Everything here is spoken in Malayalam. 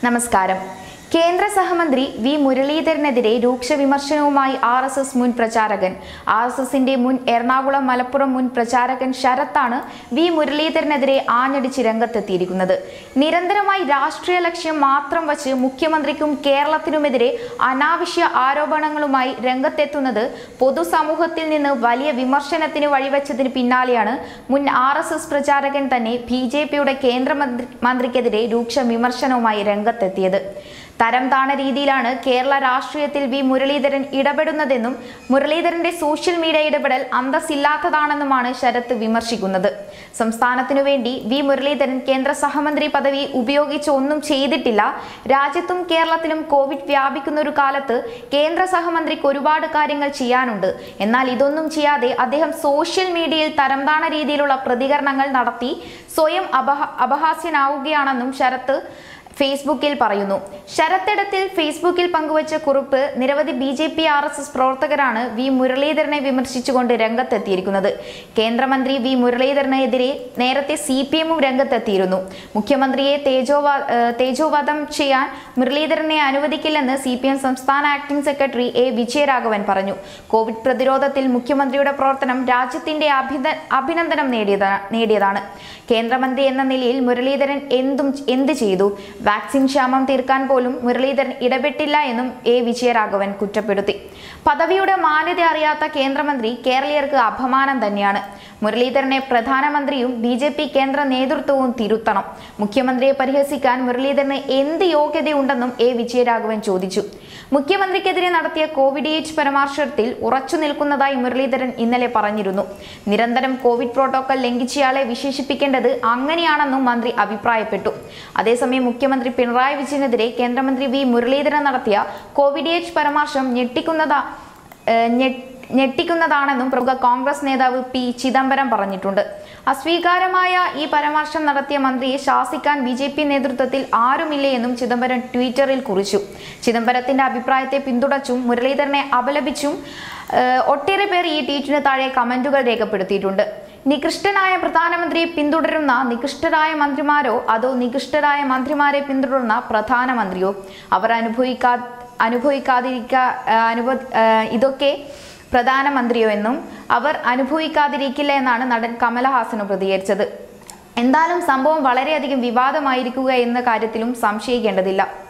നമസ്കാരം കേന്ദ്ര സഹമന്ത്രി വി മുരളീധരനെതിരെ രൂക്ഷ വിമർശനവുമായി ആർ എസ് എസ് മുൻ പ്രചാരകൻ ആർ എസ് എസിന്റെ മുൻ എറണാകുളം മലപ്പുറം മുൻ പ്രചാരകൻ ശരത്താണ് വി മുരളീധരനെതിരെ ആഞ്ഞടിച്ച് രംഗത്തെത്തിയിരിക്കുന്നത് നിരന്തരമായി രാഷ്ട്രീയ ലക്ഷ്യം മാത്രം വച്ച് മുഖ്യമന്ത്രിക്കും കേരളത്തിനുമെതിരെ അനാവശ്യ ആരോപണങ്ങളുമായി രംഗത്തെത്തുന്നത് പൊതുസമൂഹത്തിൽ നിന്ന് വലിയ വിമർശനത്തിന് വഴിവെച്ചതിന് പിന്നാലെയാണ് മുൻ ആർ എസ് എസ് പ്രചാരകൻ തന്നെ ബി ജെ പിയുടെ കേന്ദ്രമന്ത്രി മന്ത്രിക്കെതിരെ രൂക്ഷ വിമർശനവുമായി രംഗത്തെത്തിയത് തരം താണ രീതിയിലാണ് കേരള രാഷ്ട്രീയത്തിൽ വി മുരളീധരൻ ഇടപെടുന്നതെന്നും മുരളീധരന്റെ സോഷ്യൽ മീഡിയ ഇടപെടൽ അന്തസ്സില്ലാത്തതാണെന്നുമാണ് ശരത്ത് വിമർശിക്കുന്നത് സംസ്ഥാനത്തിനു വേണ്ടി വി മുരളീധരൻ കേന്ദ്ര സഹമന്ത്രി പദവി ഉപയോഗിച്ച് ഒന്നും ചെയ്തിട്ടില്ല രാജ്യത്തും കേരളത്തിലും കോവിഡ് വ്യാപിക്കുന്ന ഒരു കാലത്ത് കേന്ദ്ര സഹമന്ത്രിക്ക് ഒരുപാട് കാര്യങ്ങൾ ചെയ്യാനുണ്ട് എന്നാൽ ഇതൊന്നും ചെയ്യാതെ അദ്ദേഹം സോഷ്യൽ മീഡിയയിൽ തരംതാണ രീതിയിലുള്ള പ്രതികരണങ്ങൾ നടത്തി സ്വയം അപഹ അപഹാസ്യനാവുകയാണെന്നും ശരത്ത് ഫേസ്ബുക്കിൽ പറയുന്നു ശരത്തിടത്തിൽ ഫേസ്ബുക്കിൽ പങ്കുവച്ച കുറിപ്പ് നിരവധി B J P R S S പ്രവർത്തകരാണ് വി മുരളീധരനെ വിമർശിച്ചുകൊണ്ട് രംഗത്തെത്തിയിരിക്കുന്നത് കേന്ദ്രമന്ത്രി വി മുരളീധരനെതിരെ നേരത്തെ സി പി എമ്മും രംഗത്തെത്തിയിരുന്നു മുഖ്യമന്ത്രിയെ തേജോവാ ഏഹ് തേജോവധം ചെയ്യാൻ മുരളീധരനെ അനുവദിക്കില്ലെന്ന് സി പി എം സംസ്ഥാന ആക്ടിംഗ് സെക്രട്ടറി എ വിജയരാഘവൻ പറഞ്ഞു കോവിഡ് പ്രതിരോധത്തിൽ മുഖ്യമന്ത്രിയുടെ പ്രവർത്തനം രാജ്യത്തിന്റെ അഭിന അഭിനന്ദനം നേടിയതാണ് നേടിയതാണ് കേന്ദ്രമന്ത്രി എന്ന നിലയിൽ മുരളീധരൻ എന്തും എന്ത് ചെയ്തു വാക്സിൻ ക്ഷാമം തീർക്കാൻ പോലും മുരളീധരൻ ഇടപെട്ടില്ല എന്നും എ വിജയരാഘവൻ കുറ്റപ്പെടുത്തി പദവിയുടെ മാന്യത അറിയാത്ത കേന്ദ്രമന്ത്രി കേരളീയർക്ക് അപമാനം തന്നെയാണ് മുരളീധരനെ പ്രധാനമന്ത്രിയും ബി ജെ പി കേന്ദ്ര നേതൃത്വവും തിരുത്തണം മുഖ്യമന്ത്രിയെ പരിഹസിക്കാൻ മുരളീധരന് എന്ത് യോഗ്യതയുണ്ടെന്നും എ വിജയരാഘവൻ ചോദിച്ചു മുഖ്യമന്ത്രിക്കെതിരെ നടത്തിയ കോവിഡ് ഏജ് പരാമർശത്തിൽ ഉറച്ചു നിൽക്കുന്നതായി മുരളീധരൻ ഇന്നലെ പറഞ്ഞിരുന്നു നിരന്തരം കോവിഡ് പ്രോട്ടോകോൾ ലംഘിച്ചയാളെ വിശേഷിപ്പിക്കേണ്ടത് അങ്ങനെയാണെന്നും മന്ത്രി അഭിപ്രായപ്പെട്ടു അതേസമയം മുഖ്യമന്ത്രി പിണറായി വിജയനെതിരെ കേന്ദ്രമന്ത്രി വി മുരളീധരൻ നടത്തിയ കോവിഡ് ഏജ് പരാമർശം ഞെട്ടിക്കുന്നതാ ഏഹ് ഞെ- ഞെട്ടിക്കുന്നതാണെന്നും പ്രമുഖ കോൺഗ്രസ് നേതാവ് പി ചിദംബരം പറഞ്ഞിട്ടുണ്ട് അസ്വീകാരമായ ഈ പരാമർശം നടത്തിയ മന്ത്രിയെ ശാസിക്കാൻ ബി ജെ പി നേതൃത്വത്തിൽ ആരുമില്ലേ എന്നും ചിദംബരം ട്വിറ്ററിൽ കുറിച്ചു ചിദംബരത്തിന്റെ അഭിപ്രായത്തെ പിന്തുണച്ചും മുരളീധരനെ അപലപിച്ചും ഏഹ് ഒട്ടേറെ പേർ ഈ ട്വീറ്റിന് താഴെ കമന്റുകൾ രേഖപ്പെടുത്തിയിട്ടുണ്ട് നികൃഷ്ടനായ പ്രധാനമന്ത്രിയെ പിന്തുടരുന്ന നികൃഷ്ടരായ മന്ത്രിമാരോ അതോ നികൃഷ്ടരായ മന്ത്രിമാരെ പിന്തുടരുന്ന പ്രധാനമന്ത്രിയോ അവർ അനുഭവിക്കാ അനുഭവിക്കാതിരിക്കാ അനുഭവ ഏഹ് ഇതൊക്കെ പ്രധാനമന്ത്രിയോ എന്നും അവർ അനുഭവിക്കാതിരിക്കില്ല എന്നാണ് നടൻ കമലഹാസനും പ്രതികരിച്ചത് എന്തായാലും സംഭവം വളരെയധികം വിവാദമായിരിക്കുക എന്ന കാര്യത്തിലും സംശയിക്കേണ്ടതില്ല